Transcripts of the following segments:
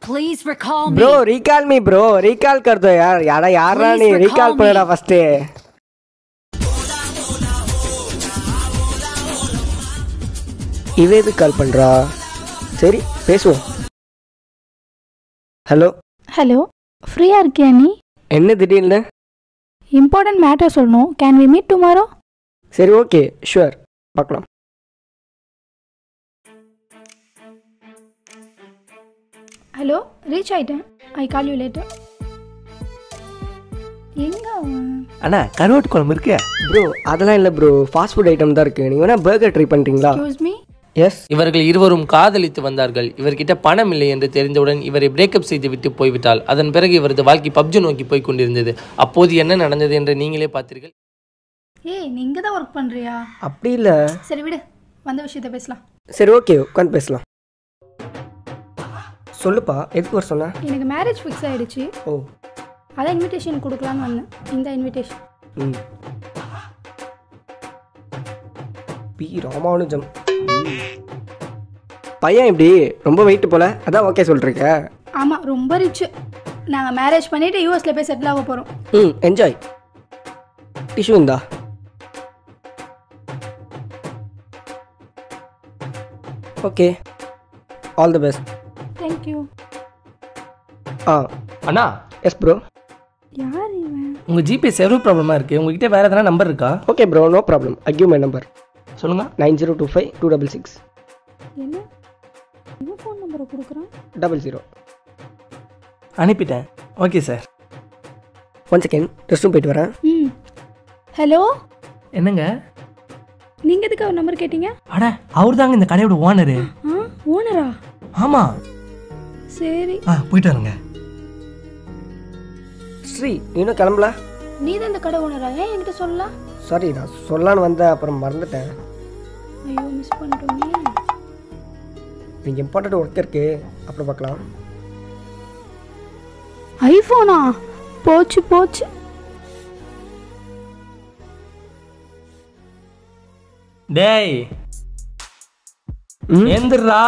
Please recall me. Bro recall me bro recall कर दो यार யாரா யாரா Please நீ recall ரீகால் me. பண்ணுடா ஃபர்ஸ்ட் இவ எது கால் பண்றா சரி பேசுவோம் ஹலோ ஹலோ ஃப்ரீயாக இருக்கியா நீ என்ன திடீர்னு இம்பார்ட்டன்ட் மேட்டர் சொல்லணும் கேன் வி மீட் டுமாரோ சரி ஓகே ஷுவர் பார்க்கலாம் ஹலோ ரீச் ஆயிட்டேன் ஐ கால் யூ லேட்டர் எங்க அவன்? அண்ணா கருவாட்டு குழம்பு இருக்கு ப்ரோ அதெல்லாம் இல்லை ப்ரோ ஃபாஸ்ட் ஃபுட் ஐட்டம் தான் இருக்கு நீங்க வேணா பர்கர் ட்ரை பண்ணுறீங்களா Excuse me எஸ் இவர்கள் இருவரும் காதலித்து வந்தார்கள் இவர்கிட்ட பணம் இல்லை என்று தெரிந்தவுடன் இவரை பிரேக்கப் செய்துவிட்டு போய்விட்டாள் அதன் பிறகு இவரது வாழ்க்கை பப்ஜி நோக்கி போய் கொண்டிருந்தது அப்போது என்ன நடந்தது என்று நீங்களே பார்த்தீர்கள் ஏய் நீ இங்கே தான் ஒர்க் பண்ணுறியா அப்படி இல்லை சரி விடு வந்த விஷயத்த பேசலாம் சரி ஓகே உட்காந்து பேசலாம் சொல்லுப்பா எதுக்கு வர சொன்ன எனக்கு மேரேஜ் ஃபிக்ஸ் ஆயிடுச்சு ஓ அதான் இன்விடேஷன் கொடுக்கலான்னு வந்தேன் இந்த இன்விடேஷன் ம் பி ராமானுஜம் பையன் இப்படி ரொம்ப வெயிட் போல அதான் ஓகே சொல்லிருக்க ஆமாம் ரொம்ப ரிச்சு நாங்கள் மேரேஜ் பண்ணிவிட்டு யூஎஸில் போய் செட்டில் ஆக போகிறோம் ம் என்ஜாய் டிஷ்யூ இந்தா okay all the best thank you ஆ அண்ணா எஸ் ப்ரோ யார் இவன் உங்க ஜிபே செர்வர் ப்ராப்ளமா இருக்கு உங்ககிட்ட வேற எதனா நம்பர் இருக்கா okay bro no problem I give my number சொல்லுங்க nine zero two five two double six என்ன இவன் ஃபோன் நம்பரை கொடுக்குறான் டபுள் ஜீரோ அனுப்பிட்டேன் okay sir one second rest room போயிட்டு வரேன் ம் ஹலோ என்னங்க நீங்கள் எதுக்கு அவர் நம்பர் கேட்டீங்க அட அவர் தாங்க இந்த கடையோட ஓனரு ஆ ஓனரா ஆமா சரி ஆ போயிட்டு வரேங்க ஸ்ரீ நீ இன்னும் கிளம்பல நீ தான் இந்த கடை ஓனரா ஏன் என்கிட்ட சொல்லலாம் சாரி நான் சொல்லலான்னு வந்தேன் அப்புறம் மறந்துட்டேன் ஐயோ மிஸ் பண்ணிட்டோமே நீங்கள் இம்பார்ட்டண்ட் ஒர்க் இருக்கு அப்புறம் பார்க்கலாம் ஐஃபோனா போச்சு போச்சு டேய் ம்? ஏந்திரா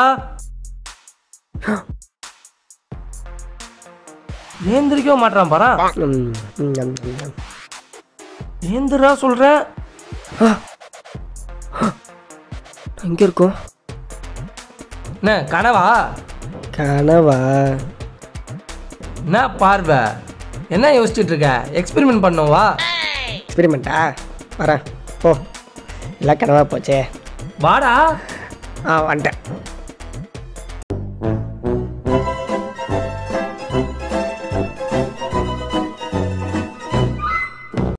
ஏந்திரிக்கவே மாட்டான் பாரா ம், ம், ம், ம். ஏந்திரா சொல்றேன் எங்கே இருக்கோம் என்ன கனவா கனவா என்ன பார்வை என்ன யோசிச்சுட்டு இருக்க எக்ஸ்பெரிமெண்ட் பண்ணவா எக்ஸ்பெரிமெண்ட்டா வரேன் ஓ எல்லாம் கனவா போச்சே வாடா ஆ வந்துட்டேன்